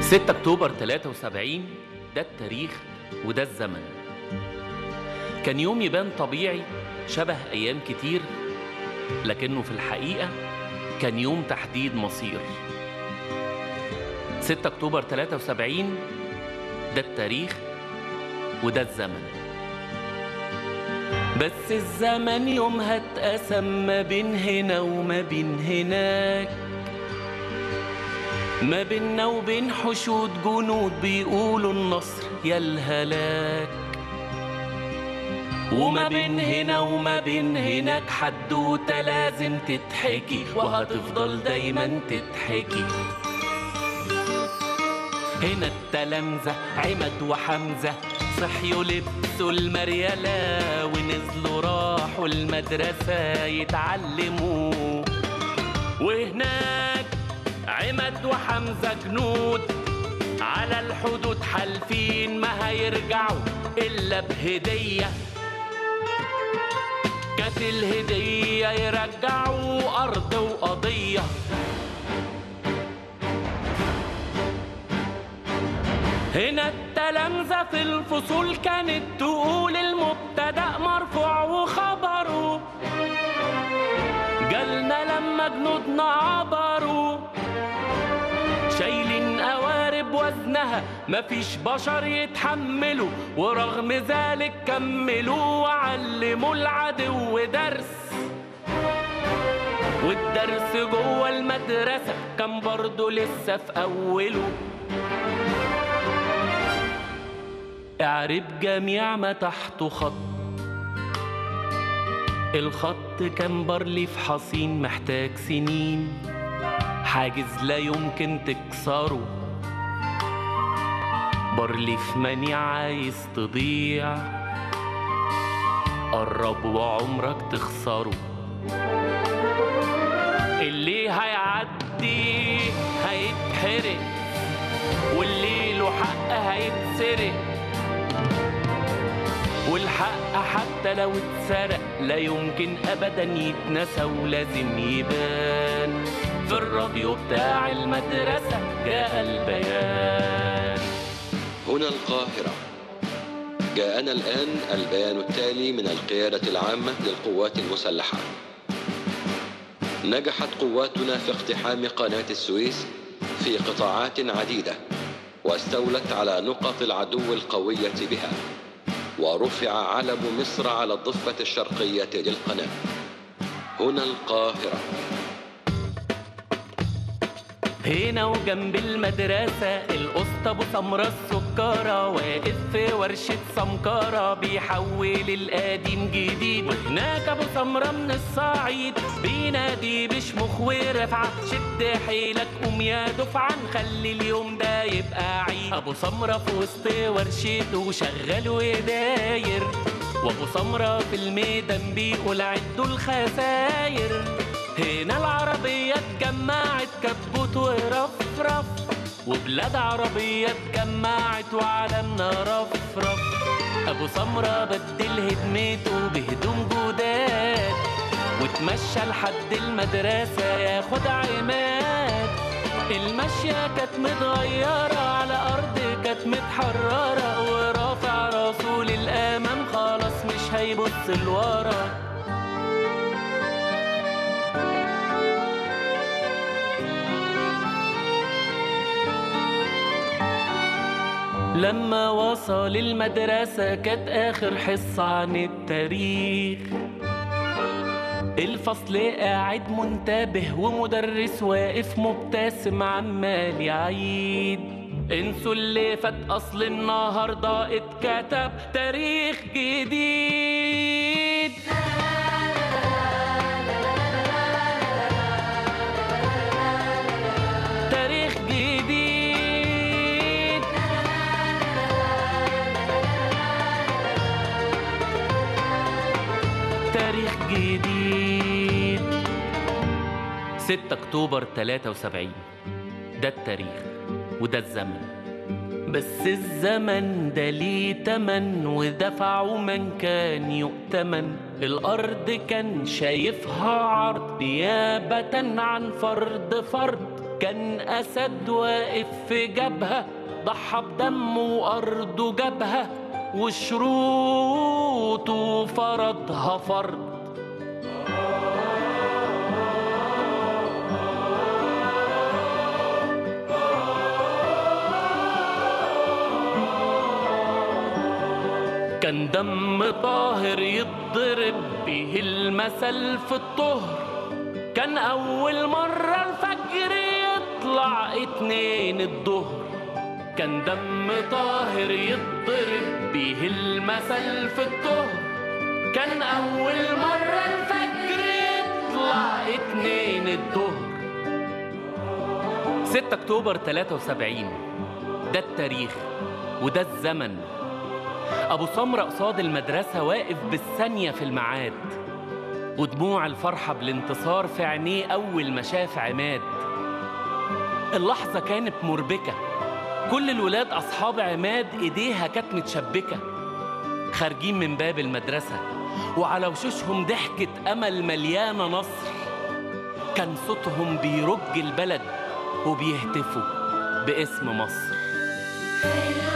6 أكتوبر 73 ده التاريخ وده الزمن كان يوم يبان طبيعي شبه أيام كتير لكنه في الحقيقة كان يوم تحديد مصير 6 أكتوبر 73 ده التاريخ وده الزمن بس الزمن يومها اتقسم ما بين هنا وما بين هناك ما بيننا وبين حشود جنود بيقولوا النصر يا الهلاك وما بين هنا وما بين هناك حدوتة لازم تتحكي وهتفضل دايما تتحكي هنا التلامذة عمد وحمزة صحيوا لبسوا المريالة ونزلوا راحوا المدرسة يتعلموا وهناك عمد وحمزة جنود على الحدود حالفين ما هيرجعوا إلا بهدية كانت الهدية يرجعوا أرض وقضية هنا التلامذة في الفصول كانت تقول المبتدأ مرفوع وخبره جالنا لما جنودنا عبروا شايلين قوارب وزنها مفيش بشر يتحملوا ورغم ذلك كملوا وعلموا العدو درس والدرس جوه المدرسة كان برضه لسه في أوله اعرب جميع ما تحته خط الخط كان برلي في حصين محتاج سنين حاجز لا يمكن تكسره برلي في منيع عايز تضيع قرب وعمرك تخسره اللي هيعدي هيتحرق واللي له حق هيتسرق والحق حتى لو اتسرق لا يمكن ابدا يتنسى ولازم يبان في الراديو بتاع المدرسة جاء البيان هنا القاهرة جاءنا الآن البيان التالي من القيادة العامة للقوات المسلحة نجحت قواتنا في اقتحام قناة السويس في قطاعات عديدة واستولت على نقط العدو القوية بها ورفع علم مصر على الضفة الشرقية للقناة هنا القاهرة هنا وجنب المدرسة القسط أبو سمرة السكرة واقف في ورشة سمكرة بيحول القديم جديد وهناك أبو سمرة من الصعيد بينادي بشمخ ورفعة شد حيلك قوم يا دفعة نخلي اليوم ده يبقى عيد أبو سمرة في وسط ورشته شغال وداير وأبو سمرة في الميدان بيقول عدوا الخساير هنا العربية اتجمعت كبوت ورفرف وبلاد عربية اتجمعت وعلمنا رفرف أبو سمرة بدل هدمته بهدوم جداد وتمشى لحد المدرسة ياخد عماد المشية كانت متغيرة على أرض كانت متحررة ورافع راسه للأمام خلاص مش هيبص لورا لما وصل المدرسة كانت آخر حصة عن التاريخ الفصل قاعد منتبه ومدرس واقف مبتسم عمال يعيد انسوا اللي فات اصل النهارده اتكتب تاريخ جديد تاريخ جديد تاريخ جديد 6 اكتوبر 73 ده التاريخ وده الزمن بس الزمن ده ليه تمن ودفعه من كان يؤتمن الأرض كان شايفها عرض نيابة عن فرد فرد كان أسد واقف في جبهة ضحى بدمه وأرضه جابها وشروطه فرضها فرض كان دم طاهر يضرب به المثل في الطهر كان أول مرة الفجر يطلع اتنين الظهر كان دم طاهر يضرب به المثل في الطهر كان أول مرة الفجر يطلع اتنين الظهر 6 أكتوبر 73 ده التاريخ وده الزمن أبو سمرة قصاد المدرسة واقف بالثانية في الميعاد ودموع الفرحة بالانتصار في عينيه أول ما شاف عماد اللحظة كانت مربكة كل الولاد أصحاب عماد إيديها كانت متشبكة خارجين من باب المدرسة وعلى وشوشهم ضحكة أمل مليانة نصر كان صوتهم بيرج البلد وبيهتفوا باسم مصر